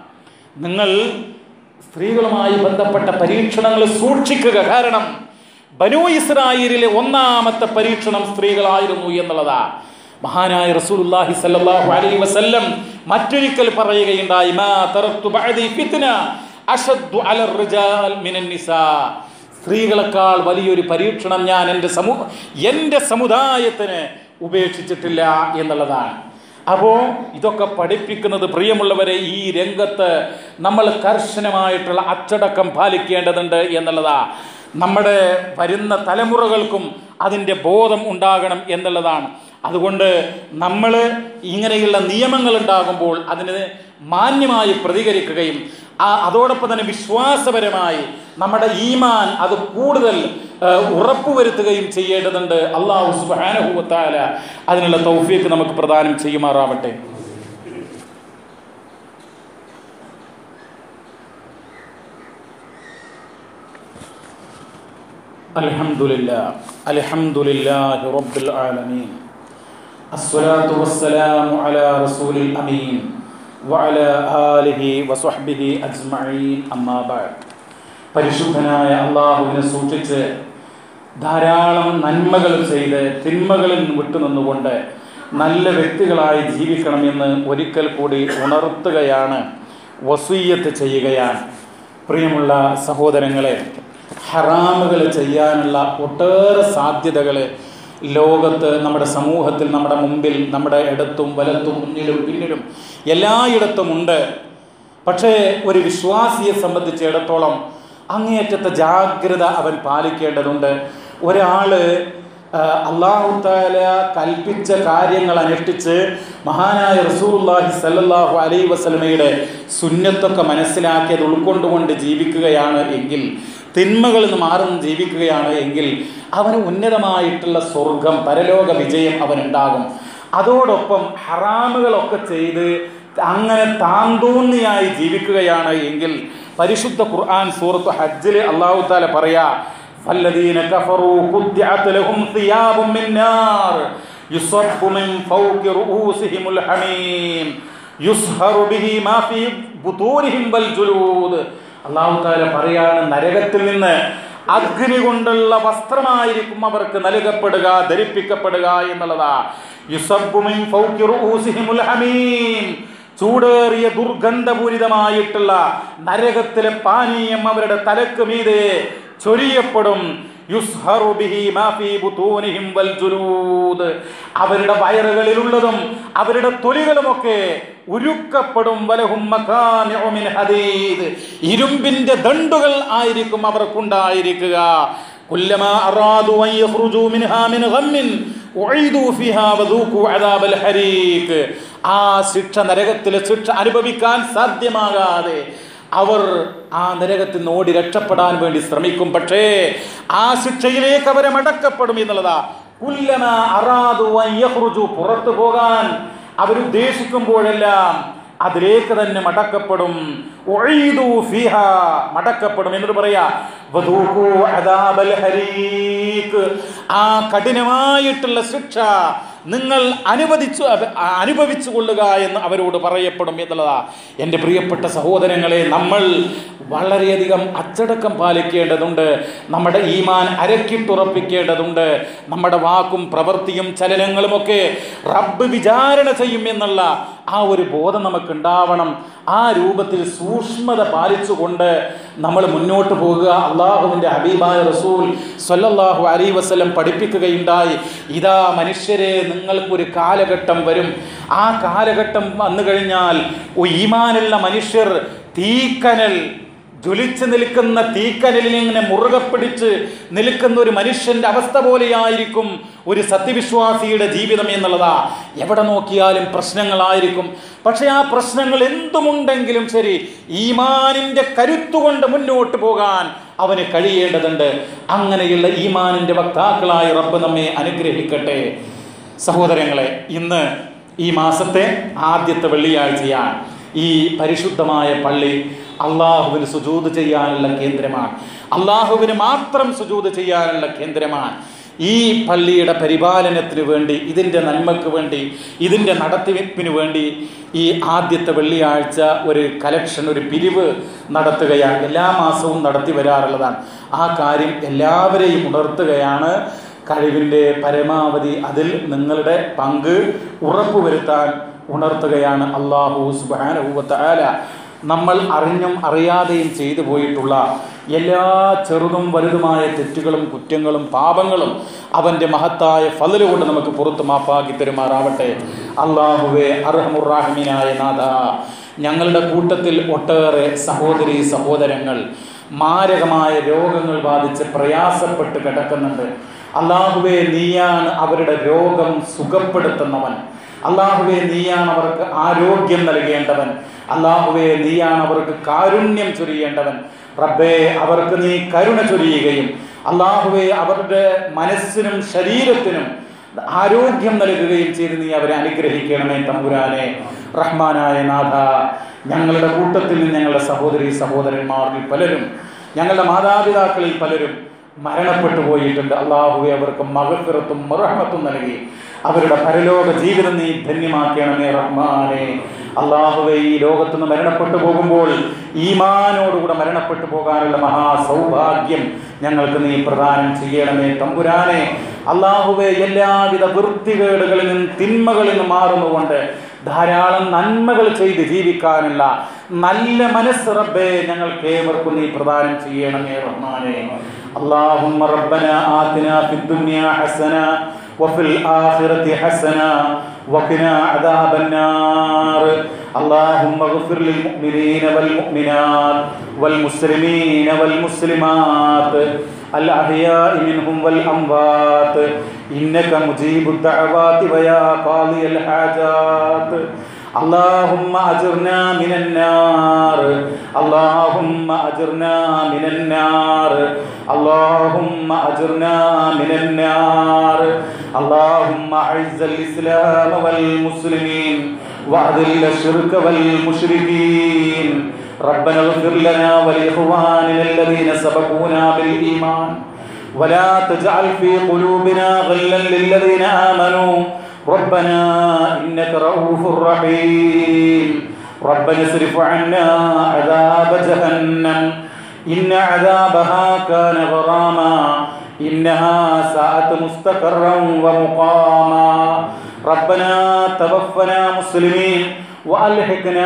നിങ്ങൾ സ്ത്രീകളുമായി ബന്ധപ്പെട്ട പരീക്ഷണങ്ങൾ സൂക്ഷിക്കുക കാരണം ബനു ഇസ്രായേലിലെ ഒന്നാമത്തെ പരീക്ഷണം സ്ത്രീകളായിരുന്നു എന്നുള്ളതാ മഹാനായ റസൂലുള്ളാഹി സല്ലല്ലാഹു അലൈഹി വസല്ലം മറ്റൊരിക്കൽ പറയുകയുണ്ടായി മാ തറക്തു ബഅദി ഫിത്ന അഷദ്ദു അലർ റിജാൽ മിനൻ നിസാ സ്ത്രീകളെക്കാൾ വലിയൊരു പരീക്ഷണം ഞാൻ എൻ്റെ സമൂഹ എൻ്റെ സമുദായത്തിന് ഉപേക്ഷിച്ചിട്ടില്ല എന്നുള്ളതാണ് അപ്പോൾ ഇതൊക്കെ പഠിപ്പിക്കുന്നത് പ്രിയമുള്ളവരെ ഈ രംഗത്ത് നമ്മൾ കർശനമായിട്ടുള്ള അച്ചടക്കം പാലിക്കേണ്ടതുണ്ട് എന്നുള്ളതാ നമ്മുടെ വരുന്ന തലമുറകൾക്കും അതിൻ്റെ ബോധം ഉണ്ടാകണം എന്നുള്ളതാണ് അതുകൊണ്ട് നമ്മൾ ഇങ്ങനെയുള്ള നിയമങ്ങൾ ഉണ്ടാകുമ്പോൾ അതിന് മാന്യമായി പ്രതികരിക്കുകയും ആ അതോടൊപ്പം തന്നെ വിശ്വാസപരമായി നമ്മുടെ ഈമാൻ അത് കൂടുതൽ ഏഹ്, ഉറപ്പുവരുത്തുകയും ചെയ്യേണ്ടതുണ്ട് അള്ളാഹു സുബാനഹുവത്താല അതിനുള്ള തൗഫീക്ക് നമുക്ക് പ്രദാനം ചെയ്യുമാറാവട്ടെ الحمد لله الحمد لله رب العالمين الصلاة والسلام على رسول الأمين وعلى آله وصحبه أجمعين أما بعد പരിശുദ്ധനായ അള്ളാഹുവിനെ സൂക്ഷിച്ച് ധാരാളം നന്മകൾ ചെയ്ത് തിന്മകളിൽ നിന്ന് വിട്ടുനിന്നുകൊണ്ട് നല്ല വ്യക്തികളായി ജീവിക്കണമെന്ന് ഒരിക്കൽ കൂടി ഉണർത്തുകയാണ് വസീയത്ത് ചെയ്യുകയാണ് പ്രിയമുള്ള സഹോദരങ്ങളെ ഹറാമുകൾ ചെയ്യാനുള്ള ഒട്ടേറെ സാധ്യതകൾ ലോകത്ത് നമ്മുടെ സമൂഹത്തിൽ നമ്മുടെ മുമ്പിൽ നമ്മുടെ ഇടത്തും വലത്തും മുന്നിലും പിന്നിലും എല്ലായിടത്തും ഉണ്ട് പക്ഷേ ഒരു വിശ്വാസിയെ സംബന്ധിച്ചിടത്തോളം അങ്ങേയറ്റത്തെ ജാഗ്രത അവൻ പാലിക്കേണ്ടതുണ്ട് ഒരാള് അള്ളാഹു താല കൽപ്പിച്ച കാര്യങ്ങൾ അനുഷ്ഠിച്ച് മഹാനായ റസൂലുള്ളാഹി സല്ലല്ലാഹു അലൈഹി വസല്ലമയുടെ സുന്നത്തൊക്കെ മനസ്സിലാക്കിയത് ഉൾക്കൊണ്ടുകൊണ്ട് ജീവിക്കുകയാണ് എങ്കിൽ തിന്മകളിൽ നിന്ന് മാറുന്ന ജീവിക്കുകയാണ് എങ്കിൽ അവന് ഉന്നതമായിട്ടുള്ള സ്വർഗം പരലോക വിജയം അവനുണ്ടാകും അതോടൊപ്പം ഹറാമുകളൊക്കെ ചെയ്ത് അങ്ങനെ താന്തോന്നിയായി ജീവിക്കുകയാണ് എങ്കിൽ പരിശുദ്ധ ഖുർആൻ സൂറത്ത് ഹജ്ജിൽ അള്ളാഹു താല പറയാ فالذين كفروا قطعت لهم ثياب من نار يصب من فوق رؤوسهم الحميم يصهر به ما في بطونهم والجلود അള്ളാഹു താല പറയാണ് നരകത്തിൽ നിന്ന് അഗ്നി കൊണ്ടുള്ള വസ്ത്രമായിരിക്കും അവർക്ക് നൽകപ്പെടുക ധരിപ്പിക്കപ്പെടുക എന്നുള്ളതാ യുസബ്ബു മിൻ ഫൗഖി റൂസിഹിമുൽ ഹമീം ചൂടേറിയ ദുർഗന്ധപൂരിതമായിട്ടുള്ള നരകത്തിലെ പാനീയം അവരുടെ തലക്ക് മീതെ ചൊരിയപ്പെടും യുസ്ഹറു ബിഹി മാ ഫീ ബുതൂനിഹിം വൽ ജുലൂദ് അവരുടെ വയറുകളിലുള്ളതും അവരുടെ തൊലികളുമൊക്കെ ഉരുക്കപ്പെടും വലഹും മഖാമിഉ മിൻ ഹദീദ് ഇരുമ്പിന്റെ ദണ്ടുകൾ ആയിരിക്കും അവർക്കുണ്ടായിരിക്കുക കുല്ലമാ അറാദു അൻ യഖ്റുജു മിൻഹാ മിൻ ഗമ്മിൻ ഉഈദു ഫിഹാ വദൂഖു അദാബൽ ഹരീഖ് ആ ശിക്ഷ നരകത്തിലെ ശിക്ഷ അനുഭവിക്കാൻ സാധ്യമാകാതെ അവർ ആ നരകത്തിൽ നിന്ന് ഓടി രക്ഷപ്പെടാൻ വേണ്ടി ശ്രമിക്കും പക്ഷേ ആ ശിക്ഷയിലേക്ക് അവരെ മടക്കപ്പെടും എന്നുള്ളതാ കുല്ലമ അറാദു അൻ യഖ്റുജു പുറത്തു പോകാൻ അവരുദ്ദേശിക്കുമ്പോഴെല്ലാം അതിലേക്ക് തന്നെ മടക്കപ്പെടും ഉഈദു ഫിഹ മടക്കപ്പെടും എന്നിട്ട് പറയാ വദൂഖു അദാബൽ ഹരീഖ് ആ കഠിനമായിട്ടുള്ള ശിക്ഷ നിങ്ങൾ അനുവദിച്ചു അനുഭവിച്ചു കൊള്ളുക എന്ന് അവരോട് പറയപ്പെടും എന്നുള്ളതാ എൻ്റെ പ്രിയപ്പെട്ട സഹോദരങ്ങളെ നമ്മൾ വളരെയധികം അച്ചടക്കം പാലിക്കേണ്ടതുണ്ട് നമ്മുടെ ഈമാൻ അരക്കിട്ടുറപ്പിക്കേണ്ടതുണ്ട് നമ്മുടെ വാക്കും പ്രവൃത്തിയും ചലനങ്ങളുമൊക്കെ റബ്ബ് വിചാരണ ചെയ്യും എന്നുള്ള ആ ഒരു ബോധം നമുക്ക് ഉണ്ടാവണം ആ രൂപത്തിൽ സൂക്ഷ്മത പാലിച്ചുകൊണ്ട് നമ്മൾ മുന്നോട്ട് പോകുക അള്ളാഹുവിൻ്റെ ഹബീബായ റസൂൽ സല്ലല്ലാഹു അലൈ വസല്ലം പഠിപ്പിക്കുകയുണ്ടായി ഇതാ മനുഷ്യരെ നിങ്ങൾക്കൊരു കാലഘട്ടം വരും ആ കാലഘട്ടം വന്നു കഴിഞ്ഞാൽ ഓ ഈമാനുള്ള മനുഷ്യർ തീക്കനൽ ജ്വലിച്ചു നിൽക്കുന്ന തീക്കനലിനെ ഇങ്ങനെ മുറുകെ പിടിച്ച് നിൽക്കുന്ന ഒരു മനുഷ്യന്റെ അവസ്ഥ പോലെയായിരിക്കും ഒരു സത്യവിശ്വാസിയുടെ ജീവിതം എന്നുള്ളതാ എവിടെ നോക്കിയാലും പ്രശ്നങ്ങളായിരിക്കും പക്ഷെ ആ പ്രശ്നങ്ങൾ എന്തുമുണ്ടെങ്കിലും ശരി ഈമാനിന്റെ കരുത്തുകൊണ്ട് മുന്നോട്ട് പോകാൻ അവന് കഴിയേണ്ടതുണ്ട് അങ്ങനെയുള്ള ഈമാനിന്റെ വക്താക്കളായ റബ്ബ് നമ്മെ അനുഗ്രഹിക്കട്ടെ സഹോദരങ്ങളെ ഇന്ന് ഈ മാസത്തെ ആദ്യത്തെ വെള്ളിയാഴ്ചയാണ് ഈ പരിശുദ്ധമായ പള്ളി അള്ളാഹുവിന് സുജൂത് ചെയ്യാനുള്ള കേന്ദ്രമാണ് അള്ളാഹുവിന് മാത്രം സുജൂത് ചെയ്യാനുള്ള കേന്ദ്രമാണ് ഈ പള്ളിയുടെ പരിപാലനത്തിന് വേണ്ടി ഇതിൻ്റെ നന്മയ്ക്ക് വേണ്ടി ഇതിൻ്റെ നടത്തിവെപ്പിന് വേണ്ടി ഈ ആദ്യത്തെ വെള്ളിയാഴ്ച ഒരു കലക്ഷൻ ഒരു പിരിവ് നടത്തുകയാണ് എല്ലാ മാസവും നടത്തി വരാറുള്ളതാണ് ആ കാര്യം എല്ലാവരെയും ഉണർത്തുകയാണ് കഴിവിൻ്റെ പരമാവധി അതിൽ നിങ്ങളുടെ പങ്ക് ഉറപ്പുവരുത്താൻ ഉണർത്തുകയാണ് അള്ളാഹു സുബാനുഭവത്താല നമ്മൾ അറിഞ്ഞും അറിയാതെയും ചെയ്തു പോയിട്ടുള്ള എല്ലാ ചെറുതും വലുതുമായ തെറ്റുകളും കുറ്റങ്ങളും പാപങ്ങളും അവൻ്റെ മഹത്തായ ഫലല് കൊണ്ട് നമുക്ക് പുറത്ത് മാപ്പാക്കി തരുമാറാവട്ടെ അള്ളാഹുവെ അർഹമുറാഹിമിനായ നാഥ ഞങ്ങളുടെ കൂട്ടത്തിൽ ഒട്ടേറെ സഹോദരി സഹോദരങ്ങൾ മാരകമായ രോഗങ്ങൾ ബാധിച്ച് പ്രയാസപ്പെട്ട് കിടക്കുന്നുണ്ട് അള്ളാഹുവെ നീയാണ് അവരുടെ രോഗം സുഖപ്പെടുത്തുന്നവൻ അള്ളാഹുവെ നീയാണ് അവർക്ക് ആരോഗ്യം നൽകേണ്ടവൻ അള്ളാഹുവെ നീയാണ് അവർക്ക് കാരുണ്യം ചൊരിയേണ്ടവൻ റബ്ബേ അവർക്ക് നീ കരുണ ചൊരിയുകയും അള്ളാഹുവെ അവരുടെ മനസ്സിനും ശരീരത്തിനും ആരോഗ്യം നൽകുകയും ചെയ്ത് നീ അവരെ അനുഗ്രഹിക്കണമേ തമ്പുരാനെ റഹ്മാനായ നാഥ ഞങ്ങളുടെ കൂട്ടത്തിൽ നിന്ന് ഞങ്ങളുടെ സഹോദരി സഹോദരന്മാരിൽ പലരും ഞങ്ങളുടെ മാതാപിതാക്കളിൽ പലരും മരണപ്പെട്ടു പോയിട്ടുണ്ട് അള്ളാഹുവെ അവർക്ക് മകഫിറത്തും മറഹമത്തും നൽകി അവരുടെ പരലോക ജീവിതം നീ ധന്യമാക്കണമേ റഹ്മാനെ അള്ളാഹുവെ ഈ ലോകത്തു നിന്ന് മരണപ്പെട്ടു പോകുമ്പോൾ ഈമാനോടുകൂടെ മരണപ്പെട്ടു പോകാനുള്ള മഹാ സൗഭാഗ്യം ഞങ്ങൾക്ക് നീ പ്രദാനം ചെയ്യണമേ തമ്പുരാനെ അള്ളാഹുവെ എല്ലാവിധ വൃത്തികേടുകളിൽ നിന്നും തിന്മകളിൽ നിന്ന് മാറുന്നുകൊണ്ട് ധാരാളം നന്മകൾ ചെയ്ത് ജീവിക്കാനുള്ള നല്ല മനസ്സ് റബ്ബേ ഞങ്ങൾക്ക് ഏവർക്കും നീ പ്രദാനം ചെയ്യണമേ റഹ്മാനെ اللهم ربنا آتنا في الدنيا حسنة وفي الآخرة حسنة وقنا عذاب النار اللهم اغفر للمؤمنين والمؤمنات والمسلمين والمسلمات الأحياء منهم والأموات إنك مجيب الدعوات ويا قاضي الحاجات اللهم أجرنا من النار اللهم أجرنا من النار اللهم أجرنا من النار اللهم أعز الإسلام والمسلمين وأذل الشرك والمشركين ربنا اغفر لنا ولإخواننا الذين سبقونا بالإيمان ولا تجعل في قلوبنا غلا للذين آمنوا ربنا إنك رؤوف رحيم ربنا اصرف عنا عذاب جهنم إن عذابها كان غراما إنها ساءت مستقرا ومقاما ربنا توفنا مسلمين وألحقنا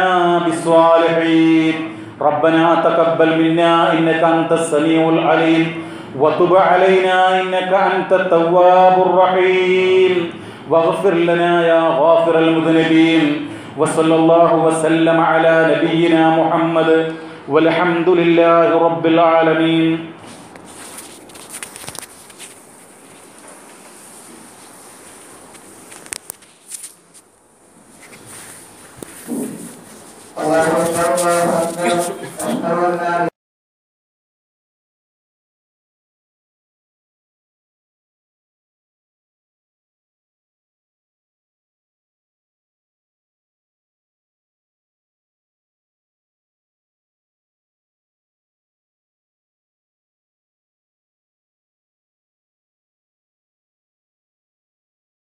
بالصالحين ربنا تقبل منا إنك أنت السميع العليم وتب علينا إنك أنت التواب الرحيم واغفر لنا يا غافر المذنبين وصلى الله وسلم على نبينا محمد والحمد لله رب العالمين الله أكبر الله أكبر أشهد أن لا